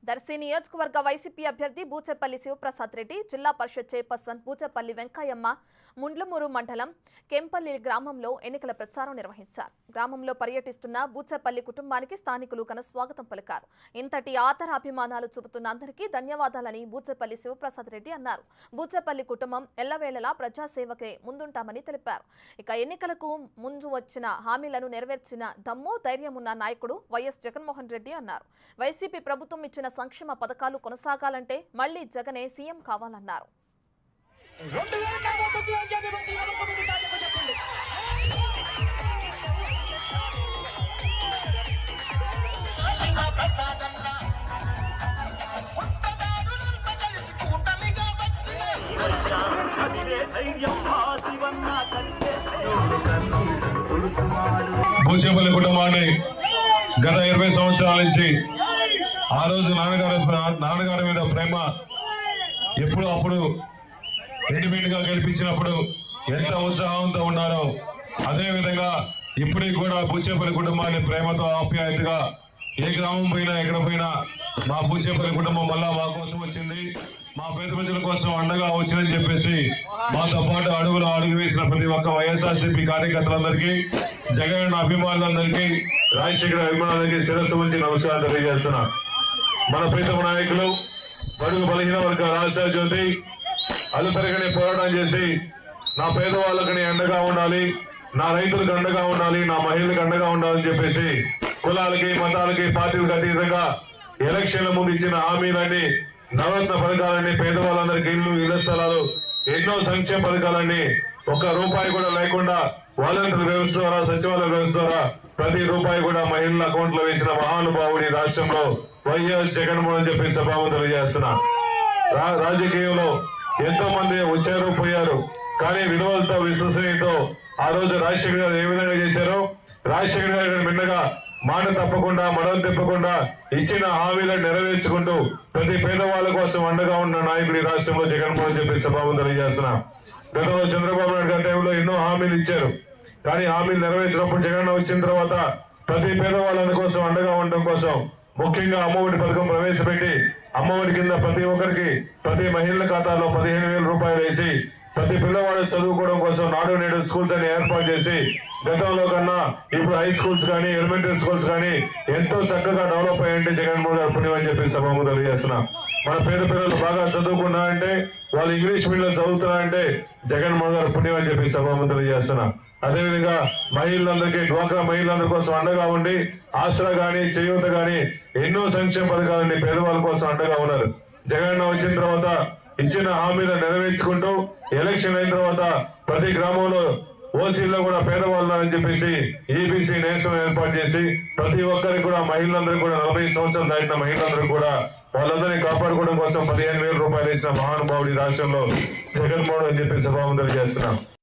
దర్శి నియోజకవర్గ వైసీపీ అభ్యర్థి బూచెపల్లి శివప్రసాద్ రెడ్డి జిల్లా పరిషత్ చైర్పర్సన్ బూచెపల్లి వెంకయ్యమ్మ ముండ్లమూరు మండలం కెంపల్లి గ్రామంలో ఎన్నికల ప్రచారం నిర్వహించారు గ్రామంలో పర్యటిస్తున్న బూచెపల్లి కుటుంబానికి స్థానికులు ఘన స్వాగతం పలికారు ఇంతటి ఆదర అభిమానాలు చూపుతున్న అందరికీ ధన్యవాదాలని బూచెపల్లి శివప్రసాద్ రెడ్డి అన్నారు బూచెపల్లి కుటుంబం ఎల్లవేళలా ప్రజాసేవకే ముందుంటామని తెలిపారు ఇక ఎన్నికలకు ముందు వచ్చిన హామీలను నెరవేర్చిన దమ్ము ధైర్యమున్న నాయకుడు వైఎస్ జగన్మోహన్ రెడ్డి అన్నారు వైసీపీ ప్రభుత్వం ఇచ్చిన సంక్షేమ పథకాలు కొనసాగాలంటే మళ్లీ జగనే సీఎం కావాలన్నారు రెండు వేల కాబట్టి అంకెని బట్టి ఎవరికి తాజాగా చెప్పండి శివ ప్రసాదన్న పుట్టదారులంతా కలిసి కూటమిగా వచ్చిన భూచేపల్లి కుటుంబాన్ని గత ఇరవై సంవత్సరాల నుంచి ఆ రోజు నాన్నగారు నాన్నగారి మీద ప్రేమ ఎప్పుడు అప్పుడు రెడీమేడ్ గా గెలిపించినప్పుడు ఎంత ఉత్సాహంతో ఉన్నారో అదే విధంగా ఇప్పటికి కూడా బూచేపల్లి కుటుంబాన్ని ప్రేమతో ఆప్యాయతగా ఏ గ్రామం పోయినా ఎక్కడ పోయినా మా బూచేపల్లి కుటుంబం మళ్ళా మా కోసం వచ్చింది మా పేద ప్రజల కోసం అండగా వచ్చిందని చెప్పేసి మాతో పాటు అడుగులో అడుగు వేసిన ప్రతి ఒక్క వైఎస్ఆర్సీపీ కార్యకర్తలందరికీ జగన్ అభిమానులందరికీ రాజశేఖర అభిమానులందరికీ శిరస్సు ఉంచి నమస్కారం తెలియజేస్తున్నా మన ప్రీతమ నాయకులు బడుగు బలహీన వర్గ రాజశేఖర జ్యోతి అలుపెరగని పోరాటం చేసి నా పేదవాళ్ళకి అండగా ఉండాలి నా రైతులకు అండగా ఉండాలి నా మహిళలకు అండగా ఉండాలని చెప్పేసి కులాలకి మతాలకి పార్టీలకు అతీతంగా ఎలక్షన్ల ముందు ఇచ్చిన హామీలన్నీ నవరత్న పథకాలన్నీ పేదవాళ్ళందరికీ ఇల్లు ఇళ్ల స్థలాలు ఎన్నో సంక్షేమ పథకాలన్నీ ఒక్క రూపాయి కూడా లేకుండా వాలంటీర్ వ్యవస్థ ద్వారా సచివాలయ వ్యవస్థ ద్వారా ప్రతి రూపాయి కూడా మహిళల అకౌంట్ లో వేసిన మహానుభావుడి రాష్ట్రంలో వైఎస్ జగన్మోహన్ చెప్పి సభాము తెలియజేస్తున్నా రా- రాజకీయంలో ఎంతో మంది వచ్చారు పోయారు కానీ విలువలతో విశ్వసనీయతో ఆ రోజు రాజశేఖర్ గారు ఏ విధంగా చేశారో రాజశేఖర్ గారు మిన్నగా మాట తప్పకుండా మడవ తిప్పకుండా ఇచ్చిన హామీలను నెరవేర్చుకుంటూ ప్రతి పేదవాళ్ళ కోసం అండగా ఉన్న నాయకుడి రాష్ట్రంలో జగన్మోహన్ చెప్పి సభావం తెలియజేస్తున్నా గతంలో చంద్రబాబు నాయుడు గారి టైంలో ఎన్నో హామీలు ఇచ్చారు కానీ హామీలు నెరవేర్చినప్పుడు జగన్ వచ్చిన తర్వాత ప్రతి పేదవాళ్ళ కోసం అండగా ఉండడం కోసం ముఖ్యంగా అమ్మఒడి పథకం ప్రవేశపెట్టి అమ్మఒడి కింద ప్రతి ఒక్కరికి ప్రతి మహిళల ఖాతాలో పదిహేను వేల రూపాయలు వేసి ప్రతి పిల్లవాడు చదువుకోవడం కోసం నాడు నేడు స్కూల్స్ అని ఏర్పాటు చేసి గతంలో కన్నా ఇప్పుడు హై స్కూల్స్ కానీ ఎలిమెంటరీ స్కూల్స్ కానీ ఎంతో చక్కగా డెవలప్ అయ్యంటే జగన్మోహన్ గారు పుణ్యం అని చెప్పి సభాము తెలియజేస్తున్నా మన పేద పిల్లలు బాగా చదువుకున్నా అంటే వాళ్ళు ఇంగ్లీష్ మీడియం చదువుతున్నా అంటే జగన్మోహన్ గారు పుణ్యం అని చెప్పి సభాము తెలియజేస్తున్నా అదేవిధంగా మహిళలందరికీ డ్వాక్రా మహిళలందరి కోసం అండగా ఉండి ఆసరా గాని చేయూత గాని ఎన్నో సంక్షేమ పథకాలని పేదవాళ్ళ కోసం అండగా ఉన్నారు జగన్ వచ్చిన తర్వాత ఇచ్చిన హామీలను నెరవేర్చుకుంటూ ఎలక్షన్ అయిన తర్వాత ప్రతి గ్రామంలో ఓసీలో కూడా పేదవాళ్ళు అని చెప్పేసి ఈబీసీ నేషనల్ ఏర్పాటు చేసి ప్రతి ఒక్కరికి కూడా మహిళలందరూ కూడా నలభై సంవత్సరాలు దాటిన మహిళలందరూ కూడా వాళ్ళందరినీ కాపాడుకోవడం కోసం పదిహేను వేల రూపాయలు ఇచ్చిన మహానుభావుడి రాష్ట్రంలో జగన్మోహన్ అని చెప్పి సభావంతులు చేస్తున్నాం